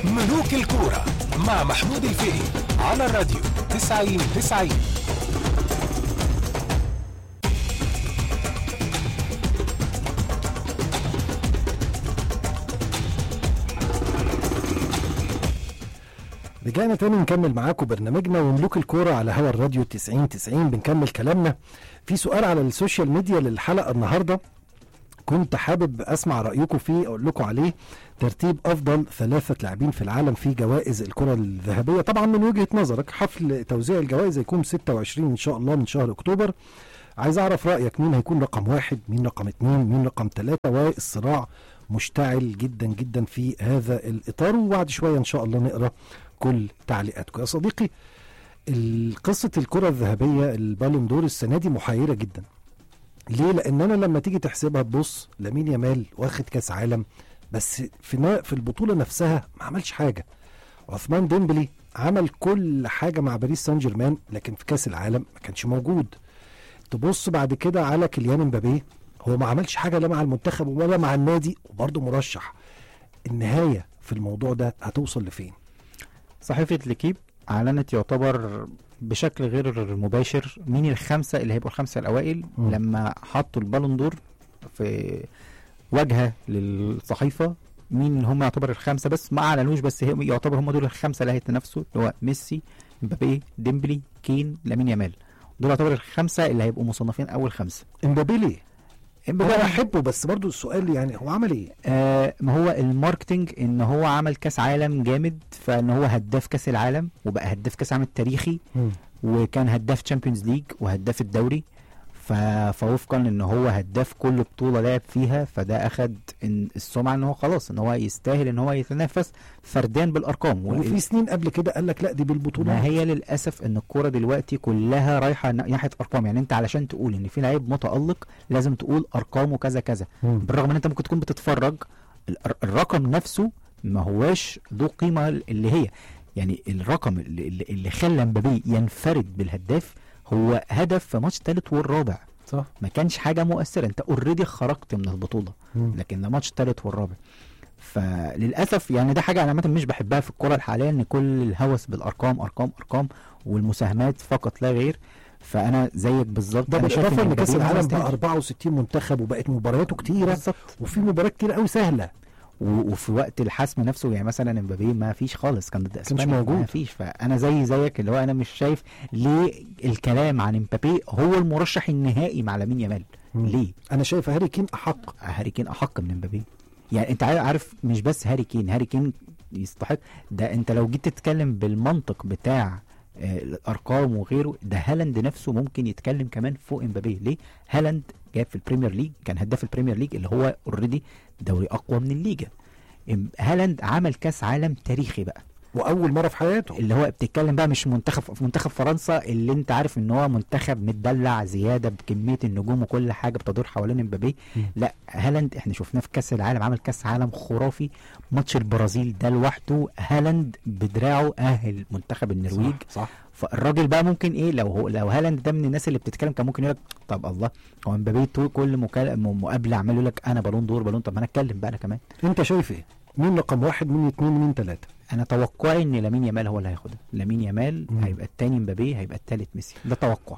ملوك الكورة مع محمود الفقي على الراديو 90 90 رجعنا تاني نكمل معاكم برنامجنا وملوك الكورة على هوا الراديو 90 90 بنكمل كلامنا في سؤال على السوشيال ميديا للحلقة النهاردة كنت حابب اسمع رايكم فيه اقول لكم عليه ترتيب افضل ثلاثه لاعبين في العالم في جوائز الكره الذهبيه طبعا من وجهه نظرك حفل توزيع الجوائز هيكون 26 ان شاء الله من شهر اكتوبر عايز اعرف رايك مين هيكون رقم واحد مين رقم اتنين مين رقم ثلاثة والصراع مشتعل جدا جدا في هذا الاطار وبعد شويه ان شاء الله نقرا كل تعليقاتكم يا صديقي قصه الكره الذهبيه البالون دور السنه دي محيره جدا ليه؟ لأن أنا لما تيجي تحسبها تبص لامين يامال واخد كأس عالم بس في نا- في البطولة نفسها ما عملش حاجة. عثمان ديمبلي عمل كل حاجة مع باريس سان جيرمان لكن في كأس العالم ما كانش موجود. تبص بعد كده على كيليان امبابي هو ما عملش حاجة لا مع المنتخب ولا مع النادي وبرضه مرشح. النهاية في الموضوع ده هتوصل لفين؟ صحيفة ليكيب أعلنت يعتبر بشكل غير مباشر مين الخمسة اللي هيبقوا الخمسة الأوائل مم. لما حطوا البالون دور في واجهة للصحيفة مين اللي هم يعتبر الخمسة بس ما أعلنوش بس هم يعتبر هم دول الخمسة اللي هيتنافسوا اللي هو ميسي مبابي ديمبلي كين لامين يامال دول يعتبر الخمسة اللي هيبقوا مصنفين أول خمسة امبابي ليه؟ امبابي انا بحبه بس برضه السؤال يعني هو عمل ايه؟ آه ما هو الماركتينج ان هو عمل كاس عالم جامد فان هو هداف كاس العالم وبقى هداف كاس العالم التاريخي وكان هداف تشامبيونز ليج وهداف الدوري ف... فوفقا ان هو هداف كل بطوله لعب فيها فده اخد إن السمعه ان هو خلاص ان هو يستاهل ان هو يتنافس فرديا بالارقام وفي سنين قبل كده قال لك لا دي بالبطولة ما هي للاسف ان الكوره دلوقتي كلها رايحه نا- ناحيه ارقام يعني انت علشان تقول ان في لعيب متالق لازم تقول ارقامه كذا كذا مم. بالرغم ان انت ممكن تكون بتتفرج الر- الرقم نفسه ما هواش ذو قيمه اللي هي يعني الرقم اللي, اللي- اللي خلى مبابي ينفرد بالهداف هو هدف في ماتش الثالث والرابع صح ما كانش حاجه مؤثره انت اوريدي خرجت من البطوله مم. لكن ده ماتش الثالث والرابع فللاسف يعني ده حاجه انا عامه مش بحبها في الكره الحاليه ان كل الهوس بالارقام ارقام ارقام والمساهمات فقط لا غير فانا زيك بالظبط ده انا شايف بالاضافه ان مبابي كاس ما العالم يستاهلش. بقى 64 منتخب وبقت مبارياته كتيره بالظبط وفي مباريات كتير قوي سهله و- وفي وقت الحسم نفسه يعني مثلا امبابي ما فيش خالص كان ضد اسبانيا موجود. ما فيش فانا زي زيك اللي هو انا مش شايف ليه الكلام عن امبابي هو المرشح النهائي مع لامين يامال مم. ليه انا شايف هاري كين احق هاري كين احق من امبابي يعني انت عارف- عارف مش بس هاري كين هاري كين يستحق ده انت لو جيت تتكلم بالمنطق بتاع آه، الارقام وغيره ده هالاند نفسه ممكن يتكلم كمان فوق امبابي ليه هالاند جاب في البريمير ليج كان هداف البريمير ليج اللي هو اوريدي دوري اقوى من الليجا إم- هالاند عمل كاس عالم تاريخي بقى واول مره في حياته اللي هو بتتكلم بقى مش منتخب في منتخب فرنسا اللي انت عارف ان هو منتخب متدلع زياده بكميه النجوم وكل حاجه بتدور حوالين امبابي مم. لا هالاند احنا شفناه في كاس العالم عمل كاس عالم خرافي ماتش البرازيل ده لوحده هالاند بدراعه اهل منتخب النرويج صح, صح. فالراجل بقى ممكن ايه لو هو لو هالاند ده من الناس اللي بتتكلم كان ممكن يقول لك طب الله هو امبابي طول كل مكال- م- مقابله عمال يقول لك انا بالون دور بالون طب ما انا اتكلم بقى انا كمان انت شايف ايه مين رقم واحد مين اتنين مين تلاته انا توقعي ان لامين يامال هو اللي هياخدها لامين يامال مم. هيبقى التاني مبابي هيبقى التالت ميسي ده توقع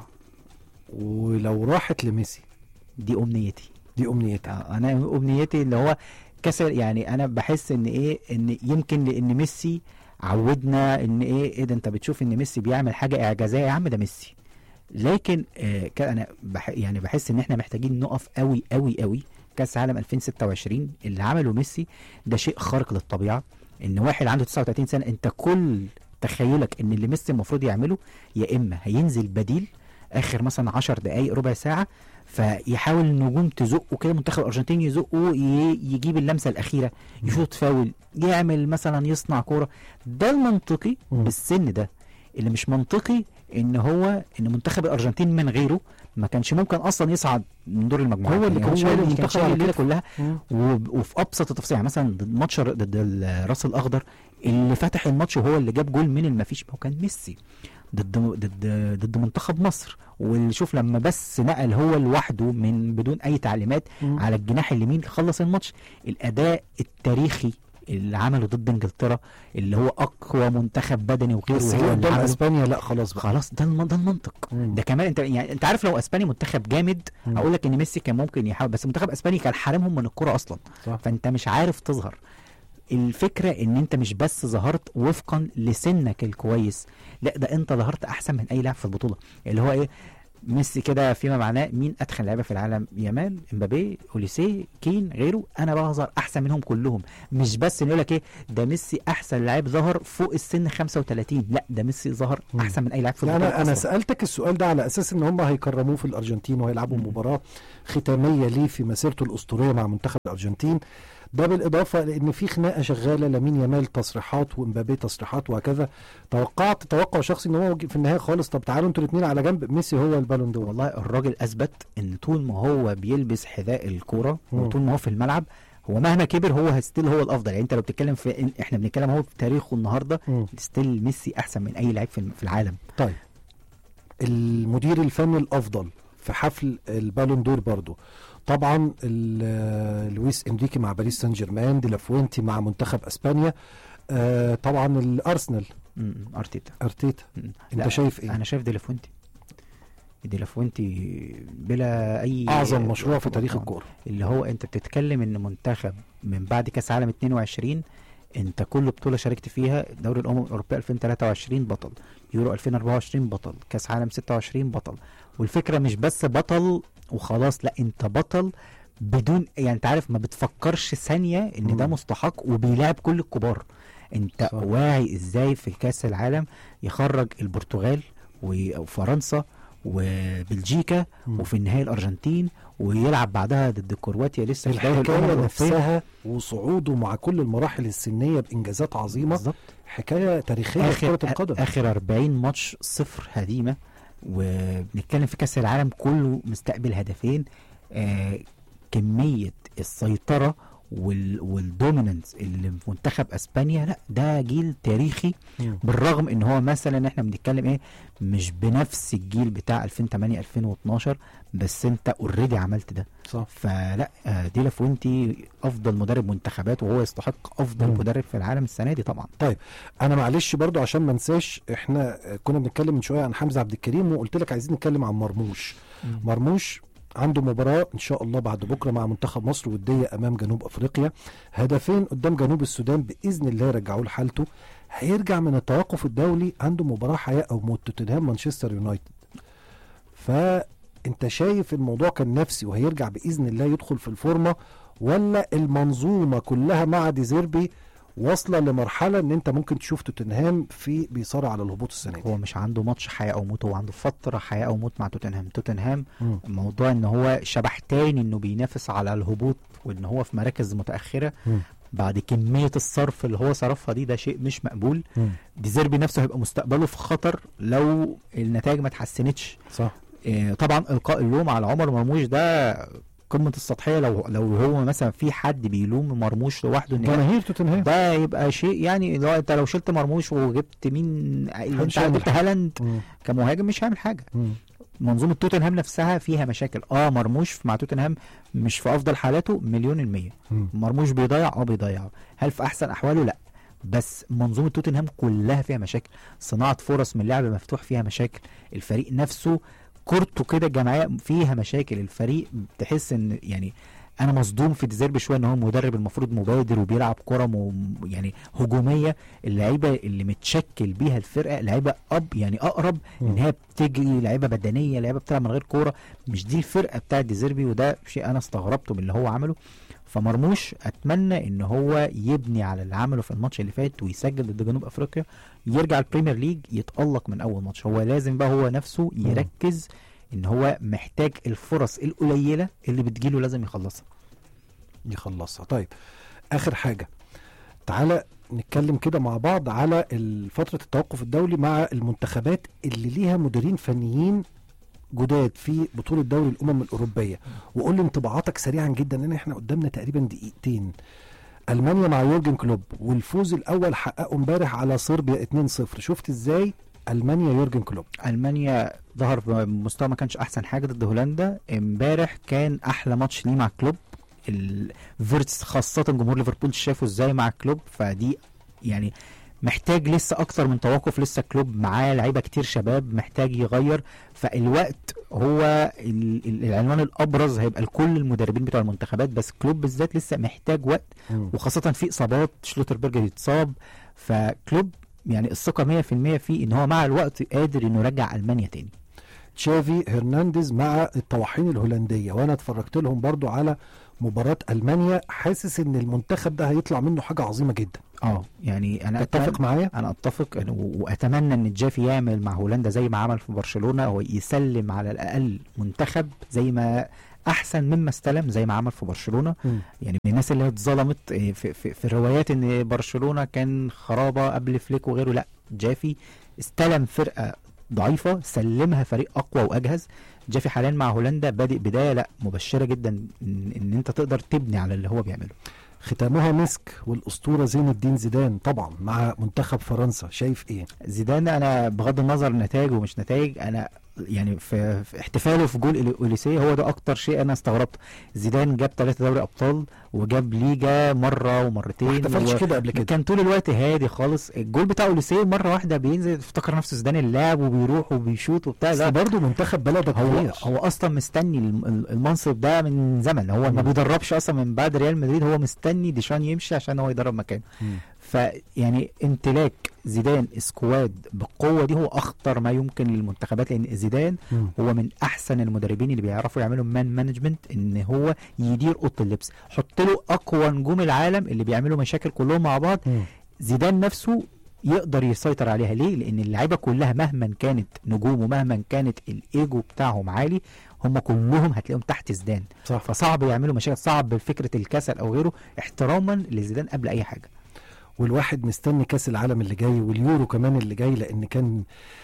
ولو راحت لميسي دي امنيتي دي امنيتها آه، انا امنيتي اللي هو كسر يعني انا بحس ان ايه ان يمكن لان ميسي عودنا ان ايه ايه ده انت بتشوف ان ميسي بيعمل حاجه اعجازيه يا عم ده ميسي لكن آه ك- انا بح يعني بحس ان احنا محتاجين نقف قوي قوي قوي كاس عالم 2026 اللي عمله ميسي ده شيء خارق للطبيعه ان واحد عنده 39 سنه انت كل تخيلك ان اللي ميسي المفروض يعمله يا اما هينزل بديل اخر مثلا 10 دقائق ربع ساعه فيحاول النجوم تزقه كده منتخب الارجنتين يزقه ي- يجيب اللمسه الاخيره يشوط فاول يعمل مثلا يصنع كوره ده المنطقي مم. بالسن ده اللي مش منطقي ان هو ان منتخب الارجنتين من غيره ما كانش ممكن اصلا يصعد من دور المجموعات هو اللي يعني كان شايل اللي كان المنتخب شايل على الليله كتفه. كلها وب- وفي ابسط التفاصيل يعني مثلا ضد ماتش ر- ضد الراس الاخضر اللي فتح الماتش وهو اللي جاب جول من المفيش ما هو كان ميسي ضد ضد ضد منتخب مصر وشوف لما بس نقل هو لوحده من بدون اي تعليمات مم. على الجناح اليمين خلص الماتش الاداء التاريخي اللي عمله ضد انجلترا اللي هو اقوى منتخب بدني وغيره بس هو جه اللي قدام عمله. اسبانيا لا خلاص بقى خلاص ده الم- ده المنطق مم. ده كمان انت يعني انت عارف لو اسبانيا منتخب جامد مم. اقول لك ان ميسي كان ممكن يحاول بس منتخب اسبانيا كان حارمهم من الكرة اصلا صح. فانت مش عارف تظهر الفكره ان انت مش بس ظهرت وفقا لسنك الكويس لا ده انت ظهرت احسن من اي لاعب في البطوله اللي هو ايه ميسي كده فيما معناه مين اتخن لعيبه في العالم يامال امبابي اوليسي كين غيره انا بظهر احسن منهم كلهم مش بس ان يقول لك ايه ده ميسي احسن لاعب ظهر فوق السن 35 لا ده ميسي ظهر مم. احسن من اي لاعب في لا البطوله انا انا أصلاً. سالتك السؤال ده على اساس ان هم هيكرموه في الارجنتين وهيلعبوا مم. مباراه ختاميه ليه في مسيرته الاسطوريه مع منتخب الارجنتين ده بالاضافه لان في خناقه شغاله لامين يامال تصريحات وامبابي تصريحات وهكذا توقعت توقع شخصي ان هو في النهايه خالص طب تعالوا انتوا الاثنين على جنب ميسي هو البالون دور والله الراجل اثبت ان طول ما هو بيلبس حذاء الكوره مم. وطول ما هو في الملعب هو مهما كبر هو ستيل هو الافضل يعني انت لو بتتكلم في إن- احنا بنتكلم هو في تاريخه النهارده مم. ستيل ميسي احسن من اي لعيب في في العالم طيب المدير الفني الافضل في حفل البالون دور برضو طبعا ال- لويس انريكي مع باريس سان جيرمان دي لافوينتي مع منتخب اسبانيا آه طبعا الارسنال م- م، ارتيتا ارتيتا م. انت لا، شايف ايه انا شايف ديلافوينتي ديلافوينتي بلا اي اعظم مشروع في تاريخ آه. الكوره اللي هو انت بتتكلم ان منتخب من بعد كاس عالم 22 انت كل بطوله شاركت فيها دوري الامم الاوروبيه 2023 بطل يورو 2024 بطل كاس عالم 26 بطل والفكره مش بس بطل وخلاص لا انت بطل بدون يعني انت عارف ما بتفكرش ثانيه ان ده مم. مستحق وبيلاعب كل الكبار انت صح. واعي ازاي في كاس العالم يخرج البرتغال و- وفرنسا وبلجيكا مم. وفي النهايه الارجنتين ويلعب بعدها ضد كرواتيا لسه في دوري الامم الحكايه الاوروبيه نفسها وصعوده مع كل المراحل السنيه بانجازات عظيمه بالظبط حكايه تاريخيه في اخر كره القدم اخر 40 ماتش صفر هزيمه وبنتكلم في كاس العالم كله مستقبل هدفين آه كميه السيطره وال والدوميننس اللي في منتخب اسبانيا لا ده جيل تاريخي مم. بالرغم ان هو مثلا احنا بنتكلم ايه مش بنفس الجيل بتاع 2008 2012 بس انت اوريدي عملت ده صح فلا آه، دي لافوينتي افضل مدرب منتخبات وهو يستحق افضل مم. مدرب في العالم السنه دي طبعا انا معلش برضو عشان ما انساش احنا كنا بنتكلم من شويه عن حمزه عبد الكريم وقلت لك عايزين نتكلم عن مرموش مرموش عنده مباراة إن شاء الله بعد بكرة مع منتخب مصر ودية أمام جنوب أفريقيا هدفين قدام جنوب السودان بإذن الله يرجعوه لحالته هيرجع من التوقف الدولي عنده مباراة حياة أو موت توتنهام مانشستر يونايتد فأنت شايف الموضوع كان نفسي وهيرجع بإذن الله يدخل في الفورمة ولا المنظومة كلها مع ديزيربي واصلة لمرحلة إن أنت ممكن تشوف توتنهام في بيصارع على الهبوط السنة دي هو مش عنده ماتش حياه او موت هو عنده فتره حياه او موت مع توتنهام توتنهام مم. موضوع ان هو شبح تاني انه بينافس على الهبوط وان هو في مراكز متاخره مم. بعد كميه الصرف اللي هو صرفها دي ده شيء مش مقبول مم. ديزيربي نفسه هيبقى مستقبله في خطر لو النتائج ما اتحسنتش صح إيه، طبعا القاء اللوم على عمر مرموش ده قمه السطحيه لو لو هو مثلا في حد بيلوم مرموش لوحده ان جماهير توتنهام ده يبقى شيء يعني لو انت لو شلت مرموش وجبت مين انت محدش هيعمل جبت حاجة. هالاند مم. كمهاجم مش هيعمل حاجه مم. منظومه توتنهام نفسها فيها مشاكل اه مرموش مع توتنهام مش في افضل حالاته مليون المية مم. مرموش بيضيع اه بيضيع هل في احسن احواله لا بس منظومه توتنهام كلها فيها مشاكل صناعه فرص من لعب مفتوح فيها مشاكل الفريق نفسه كورته كده الجماعيه فيها مشاكل الفريق تحس ان يعني انا مصدوم في ديزيربي شويه ان هو مدرب المفروض مبادر وبيلعب كره م... يعني هجوميه اللعيبه اللي متشكل بيها الفرقه لعيبه اب يعني اقرب ان مم. هي بتجري لعيبه بدنيه لعيبه بتلعب من غير كوره مش دي الفرقه بتاعت ديزيربي وده شيء انا استغربته من اللي هو عمله فمرموش اتمنى ان هو يبني على اللي عمله في الماتش اللي فات ويسجل ضد جنوب افريقيا يرجع البريمير ليج يتالق من اول ماتش هو لازم بقى هو نفسه يركز ان هو محتاج الفرص القليله اللي بتجيله لازم يخلصها يخلصها طيب اخر حاجه تعالى نتكلم كده مع بعض على ال- فتره التوقف الدولي مع المنتخبات اللي ليها مديرين فنيين جداد في بطوله دوري الامم الاوروبيه وقول لي انطباعاتك سريعا جدا لان احنا قدامنا تقريبا دقيقتين المانيا مع يورجن كلوب والفوز الاول حققه امبارح على صربيا 2-0 شفت ازاي المانيا يورجن كلوب المانيا ظهر بمستوى ما كانش احسن حاجه ضد هولندا امبارح كان احلى ماتش ليه مع كلوب الفيرتس خاصه جمهور ليفربول شافه ازاي مع كلوب فدي يعني محتاج لسه اكتر من توقف لسه كلوب معاه لعيبه كتير شباب محتاج يغير فالوقت هو ال- ال- العنوان الابرز هيبقى لكل المدربين بتوع المنتخبات بس كلوب بالذات لسه محتاج وقت مم. وخاصه في اصابات شلوتربرج يتصاب فكلوب يعني الثقه 100% فيه ان هو مع الوقت قادر انه يرجع المانيا تاني تشافي هرنانديز مع الطواحين الهولنديه وانا اتفرجت لهم برضو على مباراه المانيا حاسس ان المنتخب ده هيطلع منه حاجه عظيمه جدا اه يعني انا تتفق معايا انا اتفق إن- و- واتمنى ان جافي يعمل مع هولندا زي ما عمل في برشلونه هو يسلم على الاقل منتخب زي ما احسن مما استلم زي ما عمل في برشلونه مم. يعني من الناس اللي اتظلمت إيه، في, في, في الروايات ان برشلونه كان خرابه قبل فليك وغيره لا جافي استلم فرقه ضعيفه سلمها فريق اقوى واجهز جافي حاليا مع هولندا بادئ بدايه لا مبشره جدا ان, إن انت تقدر تبني على اللي هو بيعمله ختامها مسك والاسطوره زين الدين زيدان طبعا مع منتخب فرنسا شايف ايه زيدان انا بغض النظر نتائج ومش نتائج انا يعني في, في احتفاله في جول الاوليسيه هو ده اكتر شيء انا استغربته زيدان جاب ثلاثة دوري ابطال وجاب ليجا مره ومرتين ما احتفلش و- كده قبل كده كان طول الوقت هادي خالص الجول بتاع اوليسيه مره واحده بينزل افتكر نفسه زيدان اللاعب وبيروح وبيشوط وبتاع بس لا برضه منتخب بلدك هو كبير هو اصلا مستني الم- ال- المنصب ده من زمن هو ما مم. بيدربش اصلا من بعد ريال مدريد هو مستني ديشان يمشي عشان هو يدرب مكانه مم. فيعني امتلاك زيدان سكواد بالقوه دي هو اخطر ما يمكن للمنتخبات لان زيدان مم. هو من احسن المدربين اللي بيعرفوا يعملوا مان مانجمنت ان هو يدير اوضه اللبس حط له اقوى نجوم العالم اللي بيعملوا مشاكل كلهم مع بعض مم. زيدان نفسه يقدر يسيطر عليها ليه لان اللعيبه كلها مهما كانت نجوم ومهما كانت الايجو بتاعهم عالي هم كلهم هتلاقيهم تحت زيدان صح فصعب يعملوا مشاكل صعب فكره الكسل او غيره احتراما لزيدان قبل اي حاجه والواحد مستني كاس العالم اللي جاي واليورو كمان اللي جاي لان كان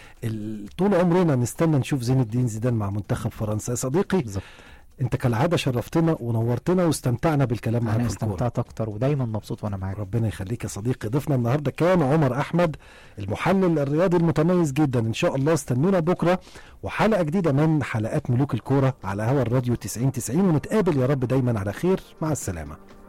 ال- طول عمرنا نستنى نشوف زين الدين زيدان مع منتخب فرنسا يا صديقي بالظبط انت كالعاده شرفتنا ونورتنا واستمتعنا بالكلام معاك انا في الكوره استمتعت اكتر ودايما مبسوط وانا معاك ربنا يخليك يا صديقي ضيفنا النهارده كان عمر احمد المحلل الرياضي المتميز جدا ان شاء الله استنونا بكره وحلقه جديده من حلقات ملوك الكوره على هوا الراديو 90 90 ونتقابل يا رب دايما على خير مع السلامه